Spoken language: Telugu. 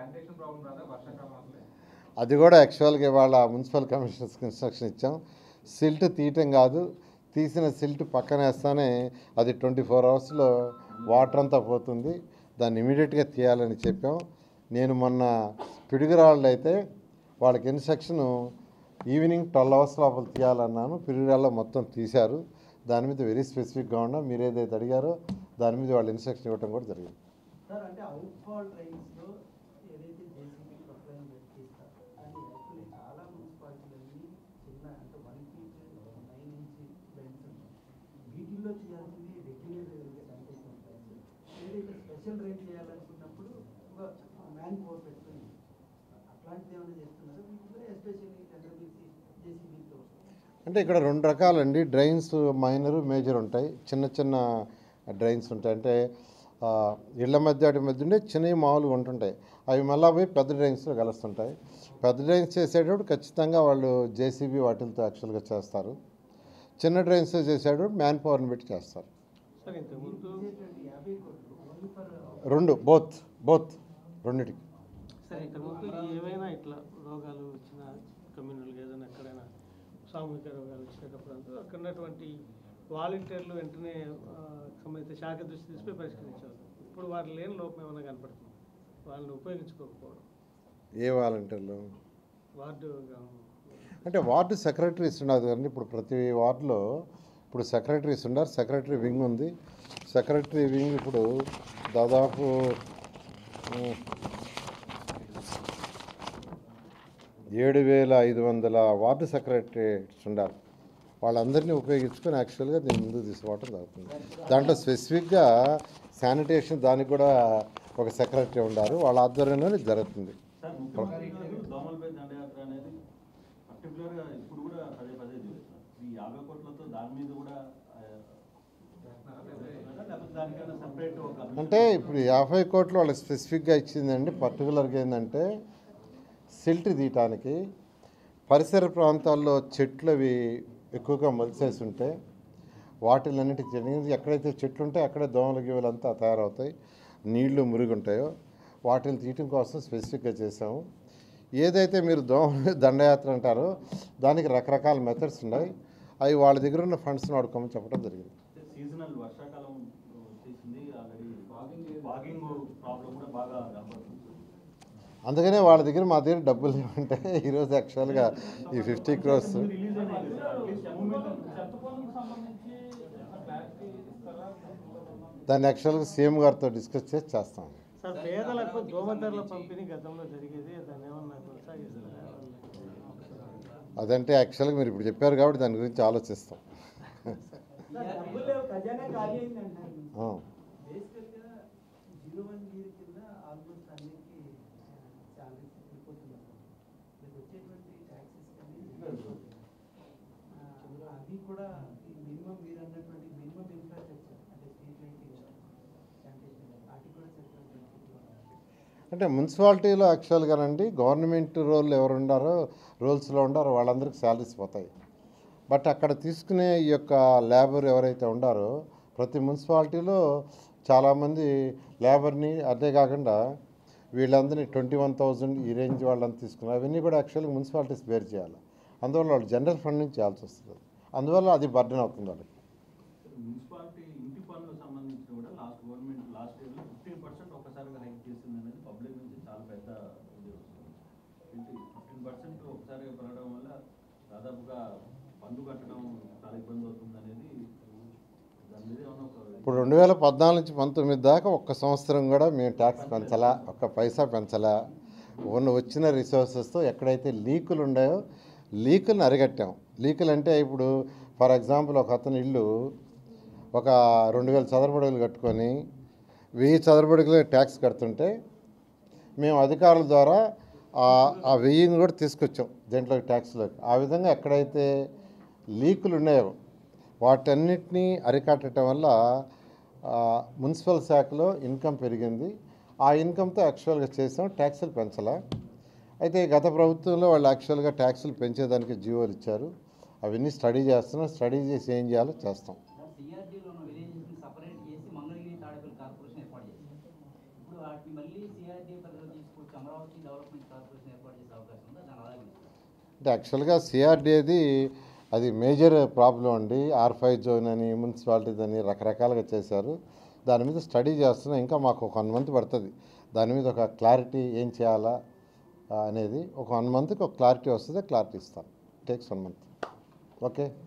శానిటేషన్ ప్రాబ్లం రాదా వర్షాకాలం అసలే అది కూడా యాక్చువల్గా ఇవాళ మున్సిపల్ కమిషనర్స్కి ఇన్స్ట్రక్షన్ ఇచ్చాం సిల్ట్ తీయటం కాదు తీసిన సిల్ట్ పక్కన వేస్తానే అది ట్వంటీ ఫోర్ అవర్స్లో వాటర్ అంతా పోతుంది దాన్ని ఇమీడియట్గా తీయాలని చెప్పాం నేను మొన్న పిడుగురాళ్ళు అయితే వాళ్ళకి ఇన్స్ట్రక్షన్ ఈవినింగ్ ట్వెల్వ్ అవర్స్ లోపల తీయాలన్నాను పిడుగురాళ్ళలో మొత్తం తీశారు దాని మీద వెరీ స్పెసిఫిక్గా ఉన్నాం మీరు ఏదైతే అడిగారో దాని మీద వాళ్ళు ఇన్స్ట్రక్షన్ ఇవ్వడం కూడా జరిగింది సార్ అంటే అవుట్ ఫాల్ ట్రైన్స్లో ఏదైతే జేసీబీ ప్రొక్లైన్ చేస్తారు అది యాక్చువల్లీ చాలా మున్సిపాలిటీలన్నీ చిన్న అంటే one feet nine inch bends ఉంటాయి వీటిల్లో చేయాల్సింది రెగ్యులర్ శానిటేషన్ ట్రైన్స్ ఏదైతే స్పెషల్ రైడ్ చేయాలనుకున్నప్పుడు ఒక మ్యాన్ పవర్ పెట్టుకుని అట్లాంటిది ఏమైనా చేస్తున్నారు వీటిలో ఎస్పెషల్లీ టెండర్ తీసి జేసీబీతో అంటే ఇక్కడ రెండు రకాలండి డ్రైన్స్ మైనర్ మేజర్ ఉంటాయి చిన్న చిన్న డ్రైన్స్ ఉంటాయి అంటే ఆ, ఇళ్ళ మధ్య వాటి మధ్య ఉండే చిన్నవి మామూలుగా ఉంటుంటాయి అవి మళ్ళా పోయి పెద్ద డ్రైన్స్లో కలుస్తుంటాయి పెద్ద డ్రైన్స్ చేసేటప్పుడు ఖచ్చితంగా వాళ్ళు జేసీబీ వాటిలతో యాక్చువల్గా చేస్తారు చిన్న డ్రైన్స్ చేసేటప్పుడు మ్యాన్ పవర్ని పెట్టి చేస్తారు సార్ ఇంతకుముందు ఇచ్చేటువంటి యాభై కోట్లు ఓన్లీ ఫర్ రెండు బోత్ బోత్ రెండిటికి సార్ ఇంతకుముందు ఏవైనా ఇట్లా రోగాలు వచ్చిన కమ్యూనల్గా ఏదైనా ఎక్కడైనా సామూహిక రోగాలు వచ్చినప్పుడు అంతా అక్కడ ఉన్నటువంటి వాలంటీర్లు వెంటనే ఆ, సంబంధిత శాఖ దృష్టి తీసుకుని పరిష్కరించారు ఇప్పుడు వారు లేని లోపం ఏమైనా కనపడుతుంది వాళ్ళని ఉపయోగించుకోకపోవడం ఏ వాలంటీర్లు వార్డు అంటే వార్డు సెక్రటరీస్ ఉన్నారు కదండి ఇప్పుడు ప్రతి వార్డులో ఇప్పుడు సెక్రటరీస్ ఉన్నారు సెక్రటరీ వింగ్ ఉంది సెక్రటరీ వింగ్ ఇప్పుడు దాదాపు ఉమ్, ఏడు వేల ఐదు వందల వార్డు సెక్రటరీస్ ఉన్నారు వాళ్ళందరినీ ఉపయోగించుకొని యాక్చువల్గా దీన్ని ముందుకు తీసుకోవడం జరుగుతుంది దాంట్లో స్పెసిఫిక్గా శానిటేషన్ దానికి కూడా ఒక సెక్రటరీ ఉన్నారు వాళ్ళ ఆధ్వర్యంలోనే జరుగుతుంది సార్ ముఖ్యమంత్రి గారు దోమలపై దండయాత్ర అనేది పర్టికులర్గా ఇప్పుడు కూడా పదే పదే చూస్తున్నారు ఈ యాభై కోట్లతో దాని మీద కూడా ఆ, లేకపోతే దానికైనా సపరేట్ ఒక అంటే ఇప్పుడు యాభై కోట్లు వాళ్ళకి స్పెసిఫిక్గా ఇచ్చిందండి పర్టికులర్గా ఏంటంటే సిల్ట్ తీయటానికి పరిసర ప్రాంతాల్లో చెట్లు అవి ఎక్కువగా మొలిసేసి ఉంటే వాటిలన్నిటి ఎక్కడైతే చెట్లు ఉంటాయో అక్కడే దోమల గీవలు అంతా తయారవుతాయి నీళ్లు మురిగి ఉంటాయో వాటిని తీయటం కోసం స్పెసిఫిక్గా చేసాము ఏదైతే మీరు దోమ దండయాత్ర అంటారో దానికి రకరకాల మెథడ్స్ ఉన్నాయి అవి వాళ్ళ దగ్గర ఉన్న ఫండ్స్ని వాడుకోమని చెప్పడం జరిగింది సీజనల్ వర్షాకాలం వచ్చేసింది ఆల్రెడీ వాగింగ్ ప్రాబ్లం కూడా బాగా కనపడుతుంది అందుకనే వాళ్ళ దగ్గర మా దగ్గర డబ్బులు లేవంటే ఈరోజు యాక్చువల్గా ఈ ఫిఫ్టీ క్రోర్స్ రిలీజ్ అయినాయి కదా అట్లీస్ట్ మూమెంట్ దాన్ని యాక్చువల్గా సీఎం గారితో డిస్కస్ చేసి చేస్తాం సార్ పేదలకు దోమతెరల పంపిణీ గతంలో జరిగేది దాన్ని ఏమన్నా కొనసాగిస్తారా అదంటే యాక్చువల్గా మీరు ఇప్పుడు చెప్పారు కాబట్టి దాని గురించి ఆలోచిస్తాం డబ్బులు లేవు ఖజానా ఖాళీ అయింది అంటారు ఆ. బేసికల్గా జీరో వన్ జీరో కింద ఆల్మోస్ట్ అన్నిటికీ శాలరీస్ వెళ్ళిపోతున్నారు మీకు వచ్చేటువంటి ట్యాక్సెస్ కానీ ఆ, అవి కూడా మినిమం మీరు అన్నటువంటి మినిమం ఇన్ఫ్రాస్ట్రక్చర్ అంటే స్ట్రీట్ లైటింగ్ శానిటేషన్ వాటికి కూడా చెప్పినటువంటి అంటే మున్సిపాలిటీలో యాక్చువల్గానండి గవర్నమెంట్ రోల్ ఎవరు ఉండారో రోల్స్లో ఉండారో వాళ్ళందరికీ శాలరీస్ పోతాయి బట్ అక్కడ తీసుకునే ఈ యొక్క లేబర్ ఎవరైతే ఉండారో ప్రతి మున్సిపాలిటీలో చాలామంది లేబర్ని అదే కాకుండా వీళ్ళందరినీ ట్వంటీ వన్ థౌజండ్ ఈ రేంజ్ వాళ్ళని తీసుకున్నారు అవన్నీ కూడా యాక్చువల్గా మున్సిపాలిటీస్ బేర్ చేయాలి అందువల్ల వాళ్ళు జనరల్ ఫండ్ నుంచి చేయాల్సి వస్తుంది అందువల్ల అది బర్డెన్ అవుతుంది వాళ్ళకి మున్సిపాలిటీ ఇంటి పనులకు సంబంధించి కూడా లాస్ట్ గవర్నమెంట్ లాస్ట్ ఇయర్లో ఫిఫ్టీన్ పర్సెంట్ ఒకసారిగా హైక్ చేసింది అనేది పబ్లిక్ నుంచి చాలా పెద్ద ఇది వస్తుంది ఫిఫ్టీన్ పర్సెంట్ ఒకసారిగా పెరగడం వల్ల దాదాపుగా పన్ను కట్టడం చాలా ఇబ్బంది అవుతుంది అనేది దాని మీద ఏమైనా ఒక ఇప్పుడు రెండు వేల పద్నాలుగు నుంచి పంతొమ్మిది దాకా ఒక్క సంవత్సరం కూడా మేము ట్యాక్స్ పెంచలా ఒక్క పైసా పెంచలా ఉన్న వచ్చిన రిసోర్సెస్తో ఎక్కడైతే లీకులు ఉన్నాయో లీకులను అరిగట్టాం లీకులు అంటే ఇప్పుడు ఫర్ ఎగ్జాంపుల్ ఒక అతని ఇల్లు ఒక రెండు వేల చదరపడుగులు కట్టుకొని వెయ్యి చదరపడుగులు ట్యాక్స్ కడుతుంటే మేము అధికారుల ద్వారా ఆ- ఆ వెయ్యిని కూడా తీసుకొచ్చాం దీంట్లో ట్యాక్స్లోకి ఆ విధంగా ఎక్కడైతే లీకులు ఉన్నాయో వాటన్నిటినీ అరికట్టడం వల్ల ఆ, మున్సిపల్ శాఖలో ఇన్కమ్ పెరిగింది ఆ ఇన్కమ్తో యాక్చువల్గా చేసాం ట్యాక్సులు పెంచలా అయితే గత ప్రభుత్వంలో వాళ్ళు యాక్చువల్గా ట్యాక్సులు పెంచేదానికి జీవోలు ఇచ్చారు అవన్నీ స్టడీ చేస్తున్నాం స్టడీ చేసి ఏం చేయాలో చేస్తాం సిఆర్డీలో ఉన్న విలేజెస్ని సపరేట్ చేసి మంగళగిరి తాడేపల్లి కార్పొరేషన్ ఏర్పాటు చేసింది ఇప్పుడు వాటిని మళ్ళీ సిఆర్డీఏ పరిధిలో తీసుకొచ్చి అమరావతి డెవలప్మెంట్ కార్పొరేషన్ ఏర్పాటు చేసే అవకాశం ఉందా దాని అలాగే ఉంచుతారా? అంటే యాక్చువల్గా సిఆర్డీఏది అది మేజర్ ప్రాబ్లం అండి ఆర్ ఫైవ్ జోన్ అని మున్సిపాలిటీస్ అని రకరకాలుగా చేశారు దాని మీద స్టడీ చేస్తున్నాం ఇంకా మాకు ఒక వన్ మంత్ పడుతుంది దాని మీద ఒక క్లారిటీ ఏం చేయాలా ఆ, అనేది ఒక వన్ మంత్కి ఒక క్లారిటీ వస్తుంది క్లారిటీ ఇస్తాను టేక్స్ వన్ మంత్ ఓకే